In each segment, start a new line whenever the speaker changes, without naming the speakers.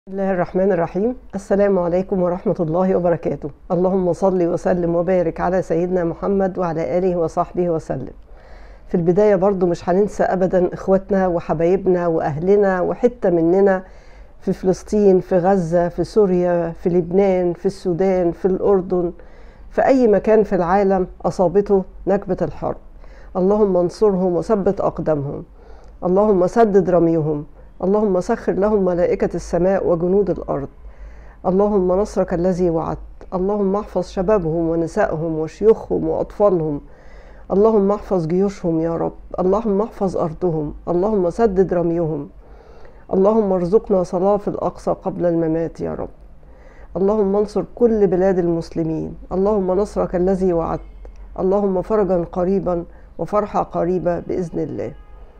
بسم الله الرحمن الرحيم السلام عليكم ورحمة الله وبركاته اللهم صل وسلم وبارك على سيدنا محمد وعلى آله وصحبه وسلم في البداية برضو مش هننسى أبدا إخواتنا وحبايبنا وأهلنا وحتة مننا في فلسطين في غزة في سوريا في لبنان في السودان في الأردن في أي مكان في العالم أصابته نكبة الحرب اللهم انصرهم وثبت أقدامهم اللهم سدد رميهم اللهم سخر لهم ملائكة السماء وجنود الأرض اللهم نصرك الذي وعدت اللهم احفظ شبابهم ونسائهم وشيوخهم وأطفالهم اللهم احفظ جيوشهم يا رب اللهم احفظ أرضهم اللهم سدد رميهم اللهم ارزقنا صلاة في الأقصى قبل الممات يا رب اللهم انصر كل بلاد المسلمين اللهم نصرك الذي وعدت اللهم فرجا قريبا وفرحة قريبة بإذن الله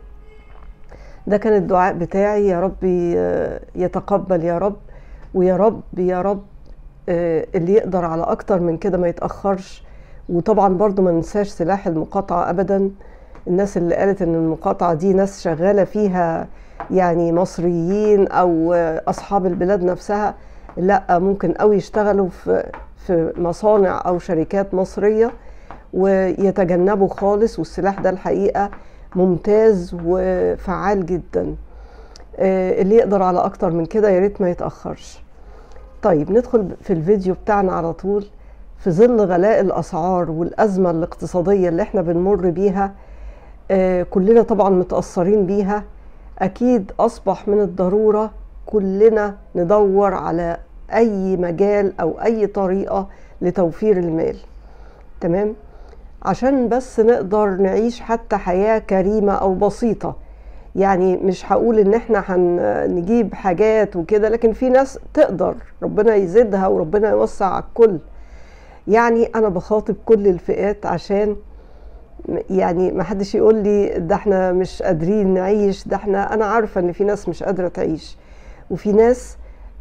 ده كان الدعاء بتاعي يا رب يتقبل يا رب ويا رب يا رب اللي يقدر على اكتر من كده ما يتاخرش وطبعا برضو ما ننساش سلاح المقاطعه ابدا الناس اللي قالت ان المقاطعه دي ناس شغاله فيها يعني مصريين او اصحاب البلاد نفسها لا ممكن قوي يشتغلوا في في مصانع او شركات مصريه ويتجنبوا خالص والسلاح ده الحقيقه ممتاز وفعال جدا اللي يقدر على اكتر من كده يا ريت ما يتاخرش طيب ندخل في الفيديو بتاعنا على طول في ظل غلاء الاسعار والازمه الاقتصاديه اللي احنا بنمر بيها كلنا طبعا متاثرين بيها اكيد اصبح من الضروره كلنا ندور على اي مجال او اي طريقه لتوفير المال تمام عشان بس نقدر نعيش حتى حياة كريمة أو بسيطة يعني مش هقول إن احنا هنجيب حاجات وكده لكن في ناس تقدر ربنا يزيدها وربنا يوسع على الكل يعني أنا بخاطب كل الفئات عشان يعني ما حدش يقول لي ده احنا مش قادرين نعيش ده احنا أنا عارفة إن في ناس مش قادرة تعيش وفي ناس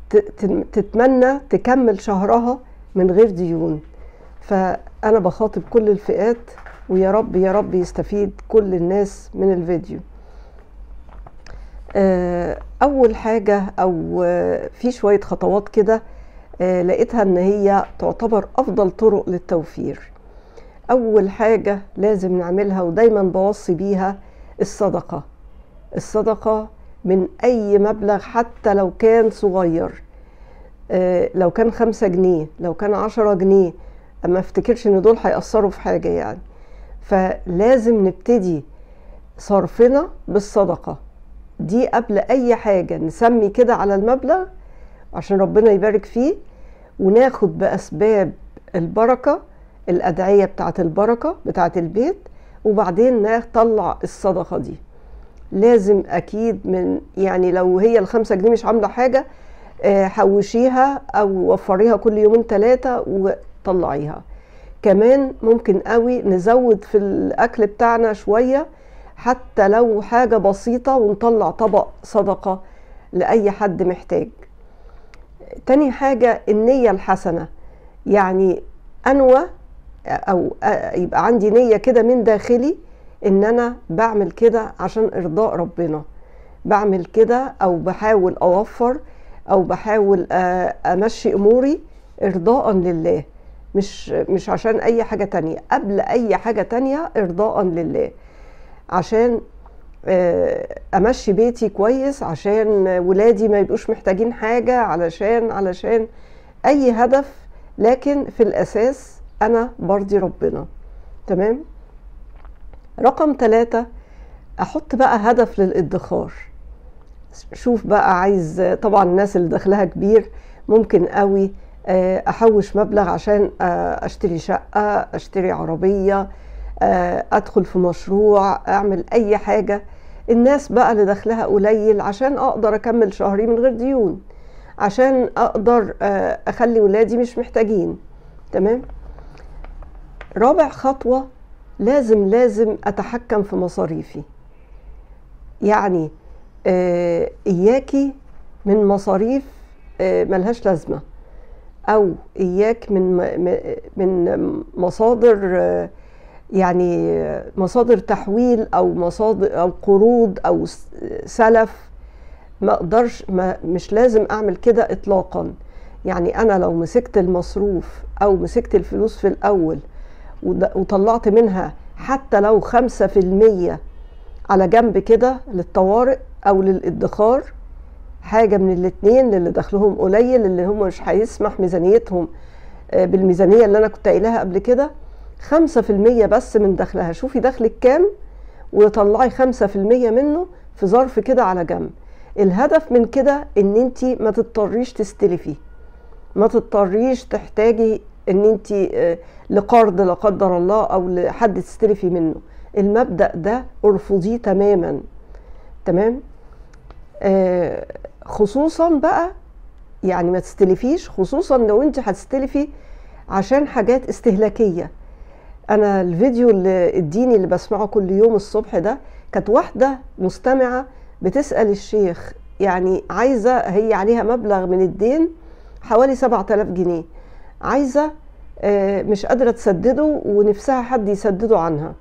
تتمنى تكمل شهرها من غير ديون فأنا بخاطب كل الفئات ويا رب يا رب يستفيد كل الناس من الفيديو أول حاجة أو في شوية خطوات كده لقيتها إن هي تعتبر أفضل طرق للتوفير أول حاجة لازم نعملها ودايما بوصي بيها الصدقة الصدقة من أي مبلغ حتى لو كان صغير لو كان خمسة جنيه لو كان عشرة جنيه ما افتكرش ان دول هيأثروا في حاجة يعني فلازم نبتدي صرفنا بالصدقة دي قبل اي حاجة نسمي كده على المبلغ عشان ربنا يبارك فيه وناخد بأسباب البركة الأدعية بتاعت البركة بتاعت البيت وبعدين نطلع الصدقة دي لازم أكيد من يعني لو هي الخمسة جنيه مش عاملة حاجة حوشيها أو وفريها كل يومين ثلاثة طلعيها كمان ممكن قوي نزود في الاكل بتاعنا شويه حتى لو حاجه بسيطه ونطلع طبق صدقه لاي حد محتاج تاني حاجه النيه الحسنه يعني انوى او يبقى عندي نيه كده من داخلي ان انا بعمل كده عشان ارضاء ربنا بعمل كده او بحاول اوفر او بحاول امشي اموري ارضاء لله مش مش عشان اي حاجه تانية قبل اي حاجه تانية ارضاء لله عشان امشي بيتي كويس عشان ولادي ما يبقوش محتاجين حاجه علشان علشان اي هدف لكن في الاساس انا برضي ربنا تمام رقم ثلاثة احط بقى هدف للادخار شوف بقى عايز طبعا الناس اللي دخلها كبير ممكن قوي احوش مبلغ عشان اشتري شقه اشتري عربيه ادخل في مشروع اعمل اي حاجه الناس بقى اللي دخلها قليل عشان اقدر اكمل شهري من غير ديون عشان اقدر اخلي ولادي مش محتاجين تمام رابع خطوه لازم لازم اتحكم في مصاريفي يعني اياكي من مصاريف ملهاش لازمه او اياك من من مصادر يعني مصادر تحويل او مصادر او قروض او سلف ما اقدرش ما مش لازم اعمل كده اطلاقا يعني انا لو مسكت المصروف او مسكت الفلوس في الاول وطلعت منها حتى لو خمسة في المية على جنب كده للطوارئ او للادخار حاجة من الاتنين للي دخلهم قليل اللي هم مش هيسمح ميزانيتهم بالميزانية اللي انا كنت قايلها قبل كده خمسة في المية بس من دخلها شوفي دخلك كام وطلعي خمسة في المية منه في ظرف كده على جنب الهدف من كده ان انت ما تضطريش تستلفي ما تضطريش تحتاجي ان انت لقرض لا قدر الله او لحد تستلفي منه المبدا ده ارفضيه تماما تمام آه خصوصا بقى يعني ما تستلفيش خصوصا لو انت هتستلفي عشان حاجات استهلاكيه انا الفيديو اللي الديني اللي بسمعه كل يوم الصبح ده كانت واحده مستمعه بتسال الشيخ يعني عايزه هي عليها مبلغ من الدين حوالي 7000 جنيه عايزه مش قادره تسدده ونفسها حد يسدده عنها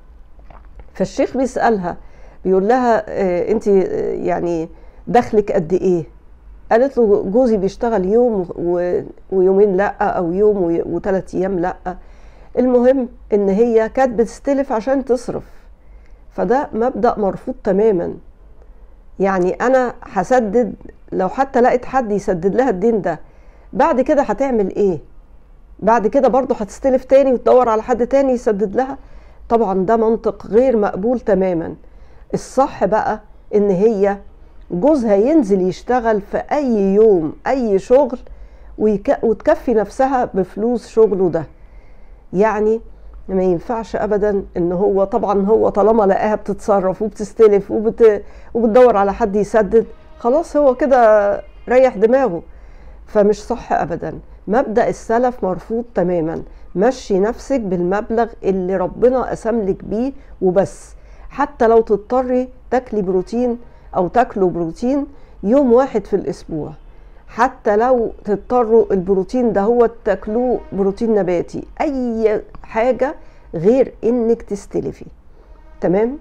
فالشيخ بيسالها بيقول لها انت يعني دخلك قد ايه قالت له جوزي بيشتغل يوم ويومين لا او يوم وثلاث ايام لا المهم ان هي كانت بتستلف عشان تصرف فده مبدا مرفوض تماما يعني انا هسدد لو حتى لقيت حد يسدد لها الدين ده بعد كده هتعمل ايه بعد كده برضه هتستلف تاني وتدور على حد تاني يسدد لها طبعا ده منطق غير مقبول تماما الصح بقى ان هي جوزها ينزل يشتغل في اي يوم اي شغل وتكفي نفسها بفلوس شغله ده يعني ما ينفعش ابدا ان هو طبعا هو طالما لقاها بتتصرف وبتستلف وبت... وبتدور على حد يسدد خلاص هو كده ريح دماغه فمش صح ابدا مبدا السلف مرفوض تماما مشي نفسك بالمبلغ اللي ربنا قسم لك بيه وبس حتى لو تضطري تاكلي بروتين او تاكلوا بروتين يوم واحد في الاسبوع حتى لو تضطروا البروتين ده هو تاكلوه بروتين نباتي اي حاجه غير انك تستلفي تمام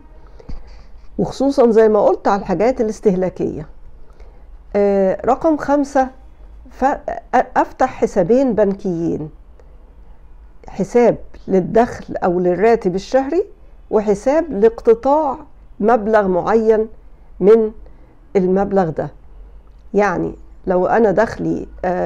وخصوصا زي ما قلت على الحاجات الاستهلاكيه آه رقم خمسة افتح حسابين بنكيين حساب للدخل او للراتب الشهري وحساب لاقتطاع مبلغ معين من المبلغ ده يعني لو انا دخلي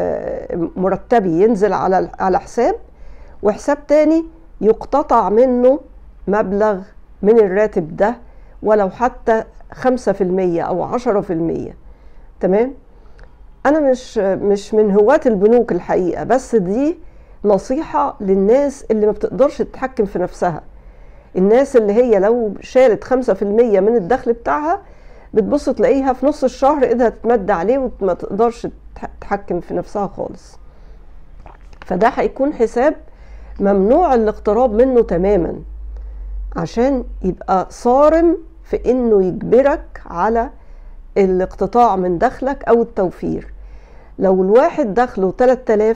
مرتبي ينزل على على حساب وحساب تاني يقتطع منه مبلغ من الراتب ده ولو حتى خمسة في المية أو عشرة في المية تمام أنا مش مش من هواة البنوك الحقيقة بس دي نصيحة للناس اللي ما بتقدرش تتحكم في نفسها الناس اللي هي لو شالت خمسة في المية من الدخل بتاعها بتبص تلاقيها في نص الشهر ايدها تتمد عليه وما تقدرش تتحكم في نفسها خالص فده هيكون حساب ممنوع الاقتراب منه تماما عشان يبقى صارم في انه يجبرك على الاقتطاع من دخلك او التوفير لو الواحد دخله 3000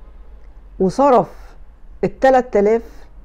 وصرف ال 3000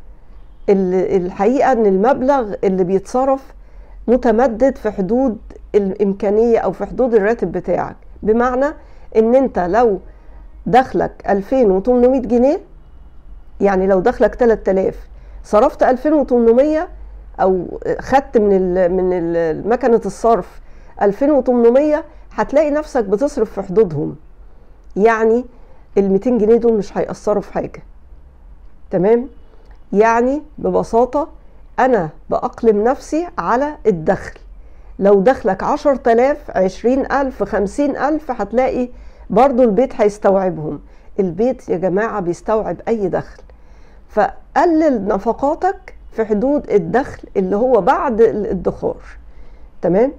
الحقيقه ان المبلغ اللي بيتصرف متمدد في حدود الامكانيه او في حدود الراتب بتاعك بمعنى ان انت لو دخلك 2800 جنيه يعني لو دخلك 3000 صرفت 2800 او خدت من ال من ال مكنه الصرف 2800 هتلاقي نفسك بتصرف في حدودهم يعني ال 200 جنيه دول مش هيأثروا في حاجه تمام يعني ببساطه انا باقلم نفسي على الدخل لو دخلك عشر تلاف عشرين ألف خمسين ألف هتلاقي برضو البيت هيستوعبهم البيت يا جماعة بيستوعب أي دخل فقلل نفقاتك في حدود الدخل اللي هو بعد الادخار تمام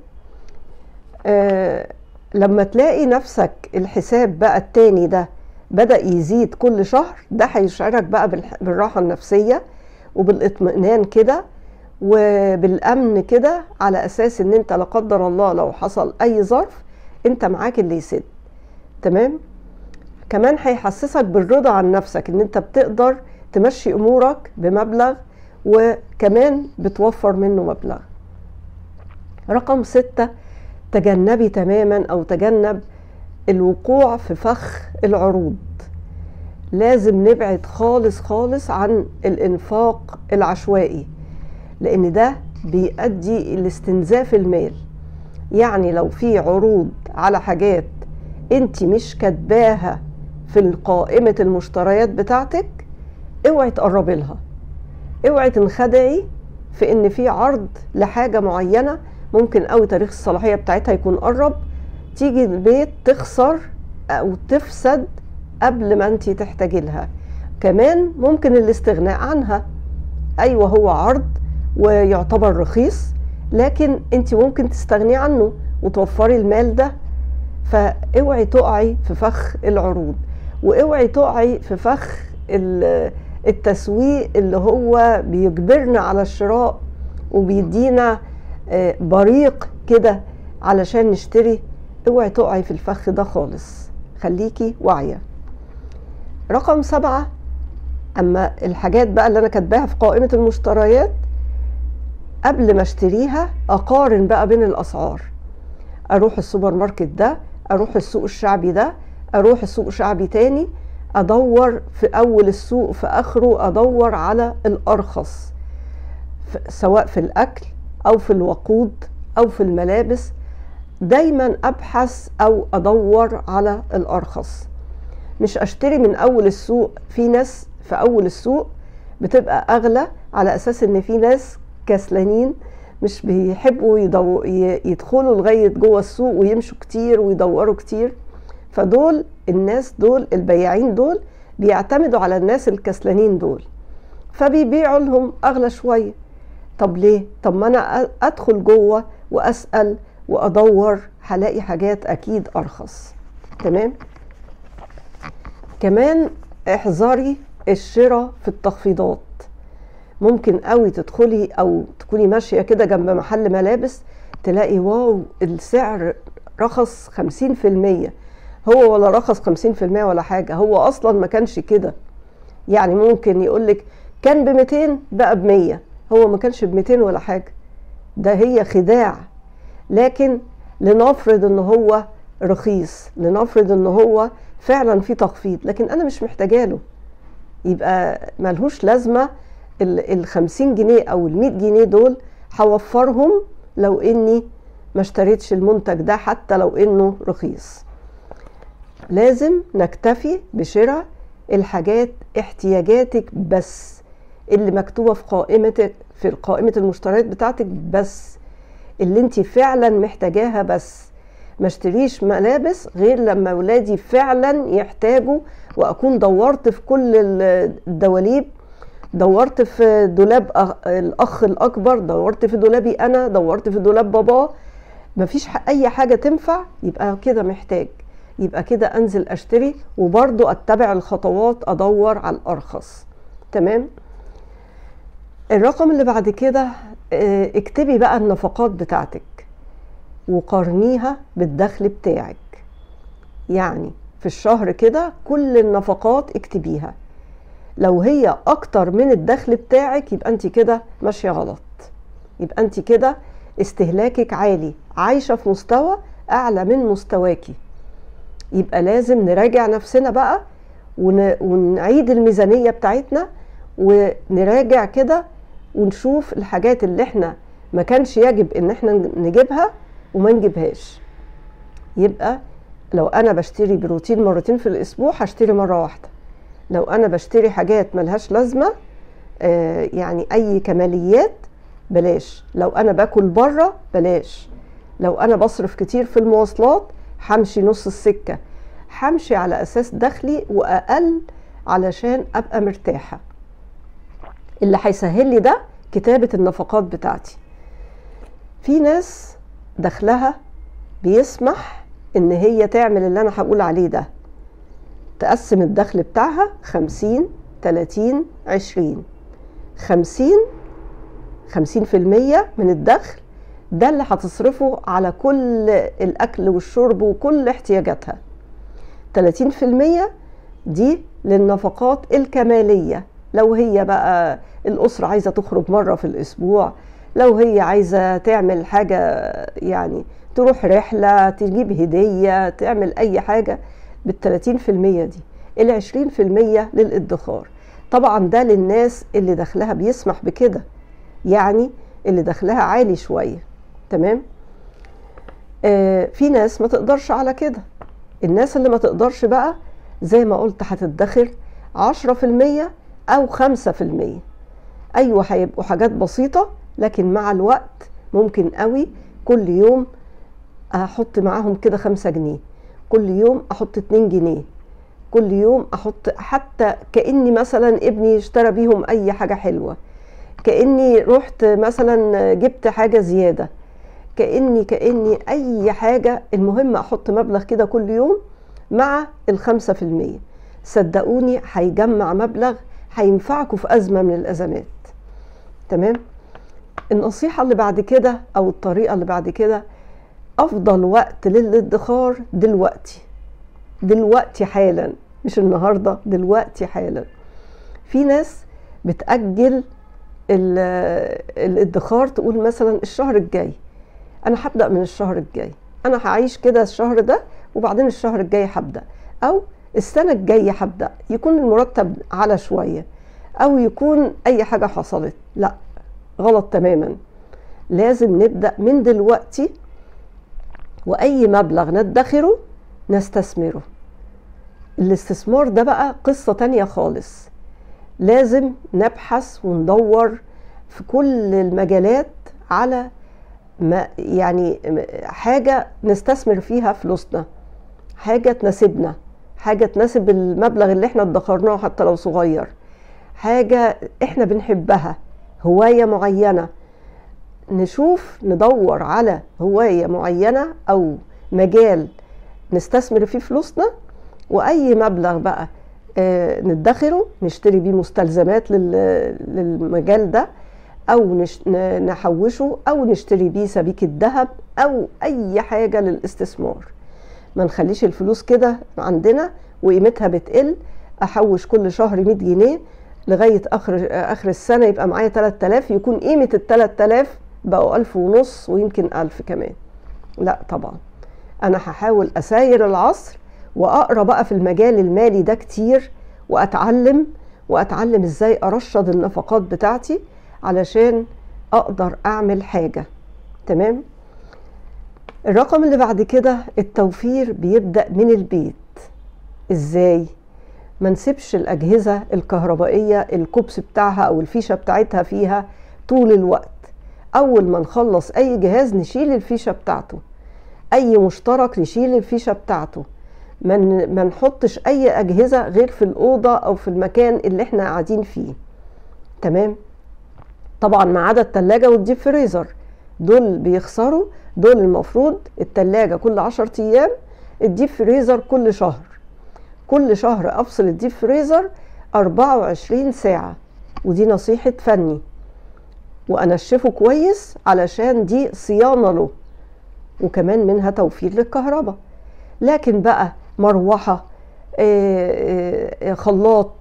آه لما تلاقي نفسك الحساب بقى التاني ده بدأ يزيد كل شهر ده هيشعرك بقى بالراحة النفسية وبالاطمئنان كده وبالامن كده على اساس ان انت لا قدر الله لو حصل اي ظرف انت معاك اللي يسد تمام كمان هيحسسك بالرضا عن نفسك ان انت بتقدر تمشي امورك بمبلغ وكمان بتوفر منه مبلغ رقم ستة تجنبي تماما او تجنب الوقوع في فخ العروض لازم نبعد خالص خالص عن الانفاق العشوائي لان ده بيؤدي لاستنزاف المال يعني لو في عروض على حاجات انت مش كاتباها في قائمة المشتريات بتاعتك اوعي تقربي لها اوعي تنخدعي في ان في عرض لحاجة معينة ممكن قوي تاريخ الصلاحية بتاعتها يكون قرب تيجي البيت تخسر او تفسد قبل ما انت تحتاجي لها كمان ممكن الاستغناء عنها ايوه هو عرض ويعتبر رخيص لكن انت ممكن تستغني عنه وتوفري المال ده فاوعي تقعي في فخ العروض واوعي تقعي في فخ التسويق اللي هو بيجبرنا على الشراء وبيدينا بريق كده علشان نشتري اوعي تقعي في الفخ ده خالص خليكي واعيه رقم سبعة اما الحاجات بقى اللي انا كاتباها في قائمه المشتريات قبل ما اشتريها اقارن بقى بين الاسعار اروح السوبر ماركت ده اروح السوق الشعبي ده اروح السوق شعبي تاني ادور في اول السوق في اخره ادور على الارخص سواء في الاكل او في الوقود او في الملابس دايما ابحث او ادور على الارخص مش اشتري من اول السوق في ناس في اول السوق بتبقى اغلى على اساس ان في ناس كسلانين مش بيحبوا يدو... يدخلوا لغايه جوه السوق ويمشوا كتير ويدوروا كتير فدول الناس دول البياعين دول بيعتمدوا على الناس الكسلانين دول فبيبيعوا لهم اغلى شويه طب ليه طب ما انا ادخل جوه واسال وادور هلاقي حاجات اكيد ارخص تمام كمان احذري الشراء في التخفيضات ممكن قوي تدخلي او تكوني ماشيه كده جنب محل ملابس تلاقي واو السعر رخص 50% هو ولا رخص 50% ولا حاجه هو اصلا ما كانش كده يعني ممكن يقولك كان ب 200 بقى ب 100 هو ما كانش ب 200 ولا حاجه ده هي خداع لكن لنفرض ان هو رخيص لنفرض ان هو فعلا في تخفيض لكن انا مش محتاجاله يبقى ملهوش لازمه ال 50 جنيه او ال 100 جنيه دول هوفرهم لو اني ما اشتريتش المنتج ده حتى لو انه رخيص لازم نكتفي بشراء الحاجات احتياجاتك بس اللي مكتوبه في قائمتك في قائمه المشتريات بتاعتك بس اللي انت فعلا محتاجاها بس ما اشتريش ملابس غير لما ولادي فعلا يحتاجوا واكون دورت في كل الدواليب دورت في دولاب الاخ الاكبر دورت في دولابي انا دورت في دولاب باباه مفيش اي حاجه تنفع يبقى كده محتاج يبقى كده انزل اشتري وبرضو اتبع الخطوات ادور على الارخص تمام الرقم اللي بعد كده اكتبي بقى النفقات بتاعتك وقارنيها بالدخل بتاعك يعني في الشهر كده كل النفقات اكتبيها لو هي اكتر من الدخل بتاعك يبقى انت كده ماشيه غلط يبقى انت كده استهلاكك عالي عايشه في مستوى اعلى من مستواكي يبقى لازم نراجع نفسنا بقى ونعيد الميزانيه بتاعتنا ونراجع كده ونشوف الحاجات اللي احنا ما كانش يجب ان احنا نجيبها وما نجيبهاش يبقى لو انا بشتري بروتين مرتين في الاسبوع هشتري مره واحده لو انا بشتري حاجات ملهاش لازمه آه يعني اي كماليات بلاش لو انا باكل بره بلاش لو انا بصرف كتير في المواصلات همشي نص السكه همشي على اساس دخلي واقل علشان ابقى مرتاحه اللي هيسهل لي ده كتابه النفقات بتاعتي في ناس دخلها بيسمح ان هي تعمل اللي انا هقول عليه ده تقسم الدخل بتاعها خمسين تلاتين عشرين خمسين خمسين في المية من الدخل ده اللي هتصرفه على كل الأكل والشرب وكل احتياجاتها تلاتين في المية دي للنفقات الكمالية لو هي بقى الأسرة عايزة تخرج مرة في الأسبوع لو هي عايزة تعمل حاجة يعني تروح رحلة تجيب هدية تعمل أي حاجة بالتلاتين في المية دي العشرين في المية للادخار طبعا ده للناس اللي دخلها بيسمح بكده يعني اللي دخلها عالي شوية تمام آه في ناس ما تقدرش على كده الناس اللي ما تقدرش بقى زي ما قلت هتدخر عشرة في المية أو خمسة في المية أيوة هيبقوا حاجات بسيطة لكن مع الوقت ممكن قوي كل يوم أحط معاهم كده خمسة جنيه كل يوم أحط اتنين جنيه كل يوم أحط حتى كأني مثلا ابني اشترى بيهم أي حاجة حلوة كأني رحت مثلا جبت حاجة زيادة كأني كأني أي حاجة المهم أحط مبلغ كده كل يوم مع الخمسة في المية صدقوني هيجمع مبلغ هينفعكم في أزمة من الأزمات تمام النصيحة اللي بعد كده أو الطريقة اللي بعد كده أفضل وقت للادخار دلوقتي دلوقتي حالا مش النهاردة دلوقتي حالا في ناس بتأجل الادخار تقول مثلا الشهر الجاي انا هبدا من الشهر الجاي انا هعيش كده الشهر ده وبعدين الشهر الجاي هبدا او السنه الجايه هبدا يكون المرتب على شويه او يكون اي حاجه حصلت لا غلط تماما لازم نبدا من دلوقتي واي مبلغ ندخره نستثمره الاستثمار ده بقى قصه تانية خالص لازم نبحث وندور في كل المجالات على ما يعني حاجة نستثمر فيها فلوسنا حاجة تناسبنا حاجة تناسب المبلغ اللي احنا ادخرناه حتى لو صغير حاجة احنا بنحبها هواية معينة نشوف ندور على هواية معينة أو مجال نستثمر فيه فلوسنا وأي مبلغ بقى آه ندخره نشتري بيه مستلزمات للمجال ده او نحوشه او نشتري بيه سبيكة ذهب او اي حاجة للاستثمار ما نخليش الفلوس كده عندنا وقيمتها بتقل احوش كل شهر 100 جنيه لغاية اخر اخر السنة يبقى معايا 3000 يكون قيمة ال 3000 بقوا 1000 ونص ويمكن 1000 كمان لا طبعا انا هحاول اساير العصر واقرا بقى في المجال المالي ده كتير واتعلم واتعلم ازاي ارشد النفقات بتاعتي علشان اقدر اعمل حاجة تمام الرقم اللي بعد كده التوفير بيبدأ من البيت ازاي ما نسيبش الاجهزة الكهربائية الكوبس بتاعها او الفيشة بتاعتها فيها طول الوقت اول ما نخلص اي جهاز نشيل الفيشة بتاعته اي مشترك نشيل الفيشة بتاعته ما نحطش اي اجهزة غير في الاوضة او في المكان اللي احنا قاعدين فيه تمام طبعا ما عدا التلاجة والديب فريزر دول بيخسروا دول المفروض التلاجة كل عشر ايام الديب فريزر كل شهر كل شهر افصل الديب فريزر 24 ساعة ودي نصيحة فني وانشفه كويس علشان دي صيانة له وكمان منها توفير للكهرباء لكن بقى مروحة خلاط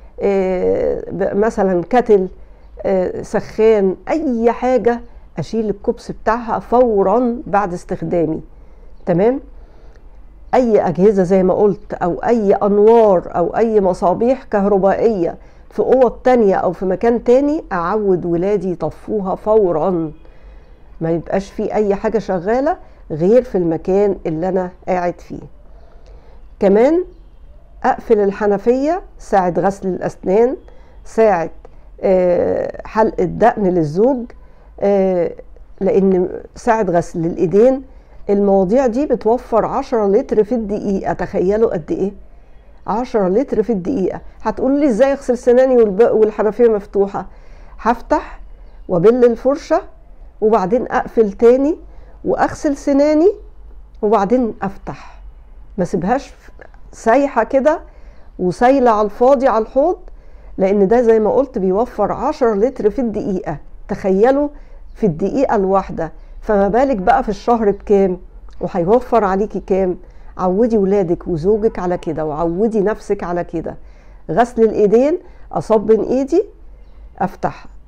مثلا كتل سخان اي حاجه اشيل الكوبس بتاعها فورا بعد استخدامي تمام اي اجهزه زي ما قلت او اي انوار او اي مصابيح كهربائيه في اوض تانية او في مكان تاني اعود ولادي يطفوها فورا ما يبقاش في اي حاجه شغاله غير في المكان اللي انا قاعد فيه كمان اقفل الحنفيه ساعه غسل الاسنان ساعه حلق الدقن للزوج لان ساعة غسل الايدين المواضيع دي بتوفر 10 لتر في الدقيقة تخيلوا قد ايه 10 لتر في الدقيقة هتقول لي ازاي اغسل سناني والحنفية مفتوحة هفتح وابل الفرشة وبعدين اقفل تاني واغسل سناني وبعدين افتح ما سيبهاش سايحة كده وسايلة على الفاضي على الحوض لان ده زي ما قلت بيوفر 10 لتر في الدقيقة تخيلوا في الدقيقة الواحدة فما بالك بقى في الشهر بكام وهيوفر عليكي كام عودي ولادك وزوجك على كده وعودي نفسك على كده غسل الايدين اصبن ايدي افتح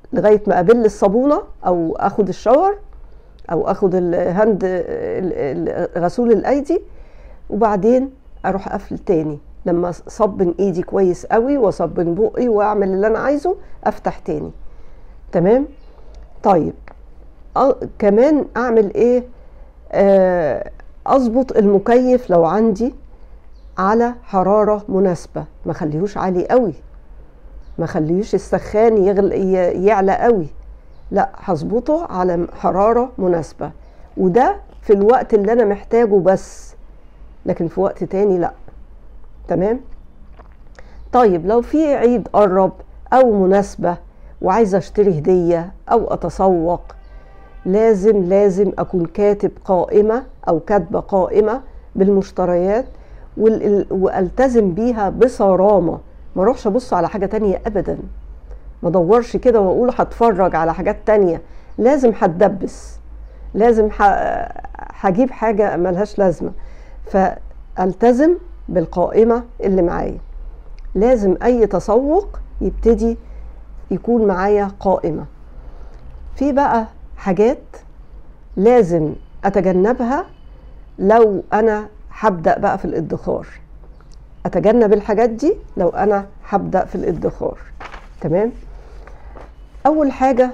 لغايه ما ابل الصابونه او اخد الشاور او اخد الهاند غسول الايدي وبعدين اروح اقفل تاني لما صبن ايدي كويس قوي واصبن بقي واعمل اللي انا عايزه افتح تاني تمام طيب أه كمان اعمل ايه آه اظبط المكيف لو عندي على حراره مناسبه ما خليهوش عالي قوي ما خليهوش السخان يغل يعلى قوي لا هظبطه على حراره مناسبه وده في الوقت اللي انا محتاجه بس لكن في وقت تاني لا تمام طيب لو في عيد قرب او مناسبه وعايزه اشتري هديه او اتسوق لازم لازم اكون كاتب قائمه او كاتبه قائمه بالمشتريات والتزم بيها بصرامه ما اروحش ابص على حاجه تانية ابدا ما ادورش كده واقول هتفرج على حاجات تانية لازم هتدبس لازم هجيب حاجه ملهاش لازمه فالتزم بالقائمه اللي معايا لازم اي تسوق يبتدي يكون معايا قائمه في بقى حاجات لازم اتجنبها لو انا هبدا بقى في الادخار اتجنب الحاجات دي لو انا هبدا في الادخار تمام اول حاجه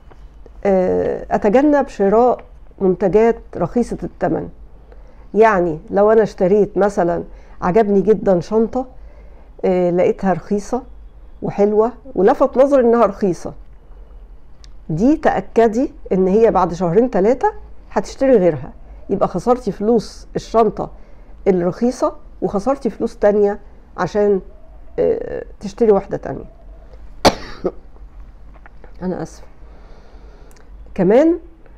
اتجنب شراء منتجات رخيصه الثمن يعني لو انا اشتريت مثلا عجبني جدا شنطه لقيتها رخيصه وحلوه ولفت نظري انها رخيصه دي تاكدي ان هي بعد شهرين ثلاثه هتشتري غيرها يبقى خسرتي فلوس الشنطه الرخيصه وخسرتي فلوس تانية عشان تشتري واحده تانية انا اسف كمان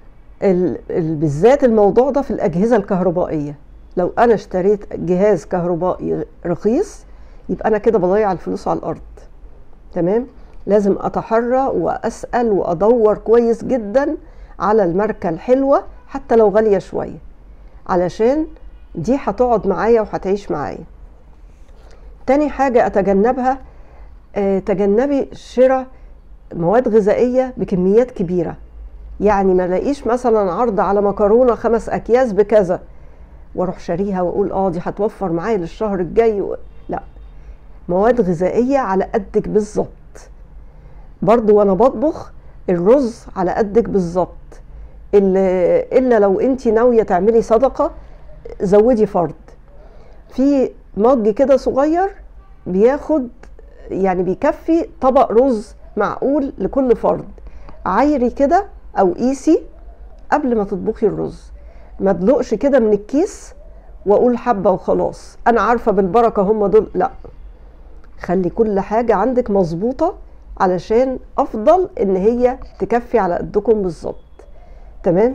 بالذات الموضوع ده في الاجهزه الكهربائيه لو انا اشتريت جهاز كهربائي رخيص يبقى انا كده بضيع الفلوس على الارض تمام لازم اتحرى واسال وادور كويس جدا على الماركه الحلوه حتى لو غاليه شويه علشان دي هتقعد معايا وهتعيش معايا تاني حاجه اتجنبها آه تجنبي شراء مواد غذائيه بكميات كبيره يعني ما لاقيش مثلا عرض على مكرونه خمس اكياس بكذا واروح شاريها واقول اه دي هتوفر معايا للشهر الجاي و... لا مواد غذائيه على قدك بالظبط برضو وانا بطبخ الرز على قدك بالظبط الا لو انت ناويه تعملي صدقه زودي فرد في مج كده صغير بياخد يعني بيكفي طبق رز معقول لكل فرد عايري كده او قيسي قبل ما تطبخي الرز ما ادلقش كده من الكيس واقول حبه وخلاص انا عارفه بالبركه هم دول لا خلي كل حاجه عندك مظبوطه علشان افضل ان هي تكفي على قدكم بالظبط تمام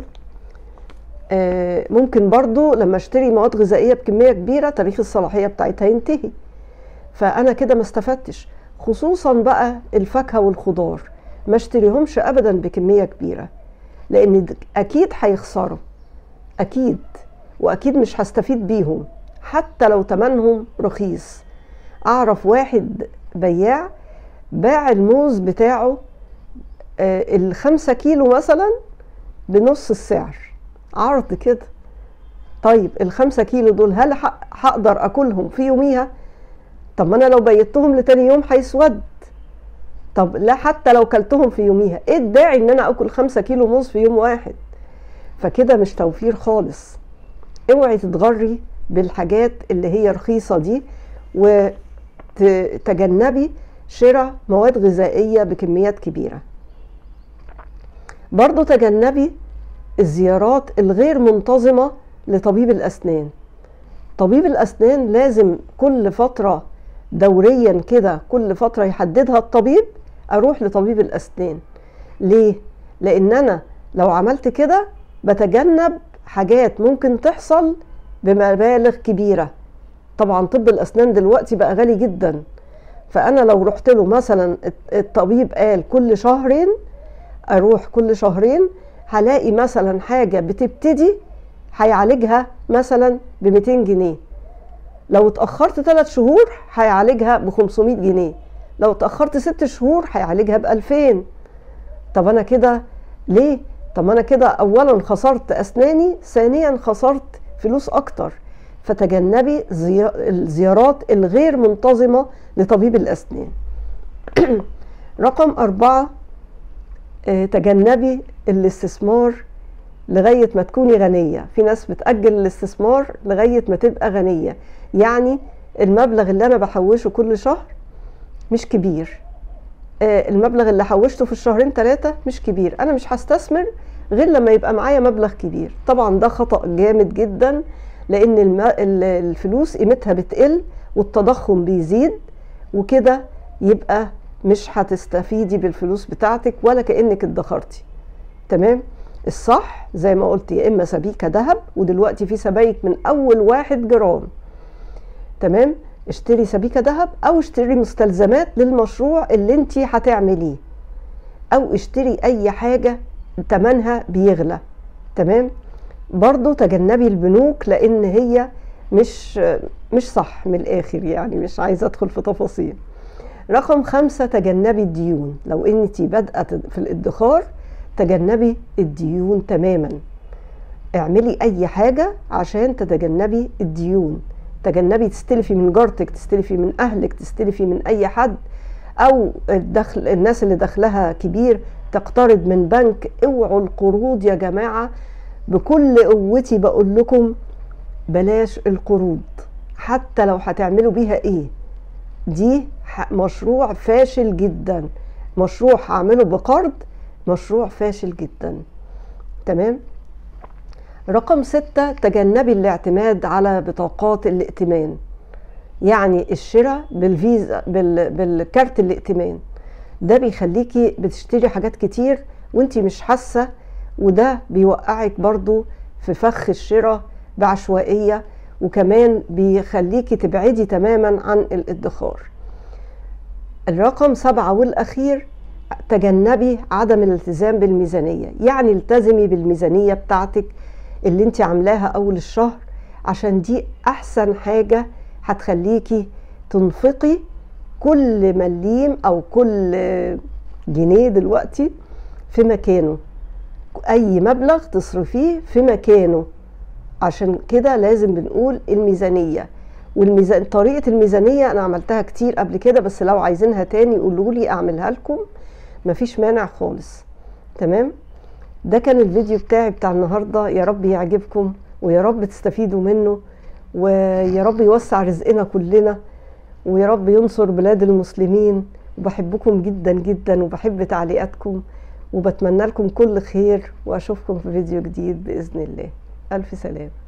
آه ممكن برضو لما اشتري مواد غذائيه بكميه كبيره تاريخ الصلاحيه بتاعتها ينتهي فانا كده ما استفدتش خصوصا بقى الفاكهه والخضار ما اشتريهمش ابدا بكميه كبيره لان اكيد هيخسروا اكيد واكيد مش هستفيد بيهم حتى لو تمنهم رخيص اعرف واحد بياع باع الموز بتاعه آه الخمسة كيلو مثلا بنص السعر عرض كده طيب الخمسة كيلو دول هل هقدر اكلهم في يوميها طب ما انا لو بيتهم لتاني يوم هيسود طب لا حتى لو كلتهم في يوميها ايه الداعي ان انا اكل خمسة كيلو موز في يوم واحد فكده مش توفير خالص اوعي تتغري بالحاجات اللي هي رخيصة دي وتجنبي شراء مواد غذائية بكميات كبيرة برضو تجنبي الزيارات الغير منتظمة لطبيب الأسنان طبيب الأسنان لازم كل فترة دوريا كده كل فترة يحددها الطبيب أروح لطبيب الأسنان ليه؟ لأن أنا لو عملت كده بتجنب حاجات ممكن تحصل بمبالغ كبيرة طبعا طب الأسنان دلوقتي بقى غالي جدا فأنا لو رحت له مثلا الطبيب قال كل شهرين أروح كل شهرين هلاقي مثلا حاجة بتبتدي هيعالجها مثلا ب 200 جنيه لو اتأخرت 3 شهور هيعالجها ب 500 جنيه لو اتأخرت 6 شهور هيعالجها ب 2000 طب انا كده ليه طب انا كده اولا خسرت اسناني ثانيا خسرت فلوس اكتر فتجنبي الزيارات الغير منتظمة لطبيب الأسنان رقم أربعة تجنبي الاستثمار لغاية ما تكوني غنية في ناس بتأجل الاستثمار لغاية ما تبقى غنية يعني المبلغ اللي أنا بحوشه كل شهر مش كبير المبلغ اللي حوشته في الشهرين ثلاثة مش كبير أنا مش هستثمر غير لما يبقى معايا مبلغ كبير طبعا ده خطأ جامد جدا لأن الفلوس قيمتها بتقل والتضخم بيزيد وكده يبقى مش هتستفيدي بالفلوس بتاعتك ولا كأنك ادخرتي تمام الصح زي ما قلت يا اما سبيكه ذهب ودلوقتي في سبايك من اول واحد جرام تمام اشتري سبيكه ذهب او اشتري مستلزمات للمشروع اللي انت هتعمليه او اشتري اي حاجه تمنها بيغلى تمام برضو تجنبي البنوك لان هي مش مش صح من الاخر يعني مش عايزه ادخل في تفاصيل رقم خمسة تجنبي الديون لو انت بادئه في الادخار تجنبي الديون تماما اعملي اي حاجة عشان تتجنبي الديون تجنبي تستلفي من جارتك تستلفي من اهلك تستلفي من اي حد او الدخل الناس اللي دخلها كبير تقترض من بنك اوعوا القروض يا جماعة بكل قوتي بقول لكم بلاش القروض حتى لو هتعملوا بيها ايه دي مشروع فاشل جدا مشروع هعمله بقرض مشروع فاشل جدا تمام رقم ستة تجنبي الاعتماد على بطاقات الائتمان يعني الشراء بالفيزا بال... بالكارت الائتمان ده بيخليكي بتشتري حاجات كتير وانتي مش حاسة وده بيوقعك برضو في فخ الشراء بعشوائية وكمان بيخليكي تبعدي تماما عن الادخار الرقم سبعة والأخير تجنبي عدم الالتزام بالميزانية يعني التزمي بالميزانية بتاعتك اللي انت عاملاها أول الشهر عشان دي أحسن حاجة هتخليكي تنفقي كل مليم أو كل جنيه دلوقتي في مكانه أي مبلغ تصرفيه في مكانه عشان كده لازم بنقول الميزانية والميزان طريقة الميزانية أنا عملتها كتير قبل كده بس لو عايزينها تاني قولوا لي أعملها لكم مفيش مانع خالص تمام ده كان الفيديو بتاعي بتاع النهاردة يا رب يعجبكم ويا رب تستفيدوا منه ويا رب يوسع رزقنا كلنا ويا رب ينصر بلاد المسلمين وبحبكم جدا جدا وبحب تعليقاتكم وبتمنى لكم كل خير واشوفكم في فيديو جديد باذن الله الف سلامه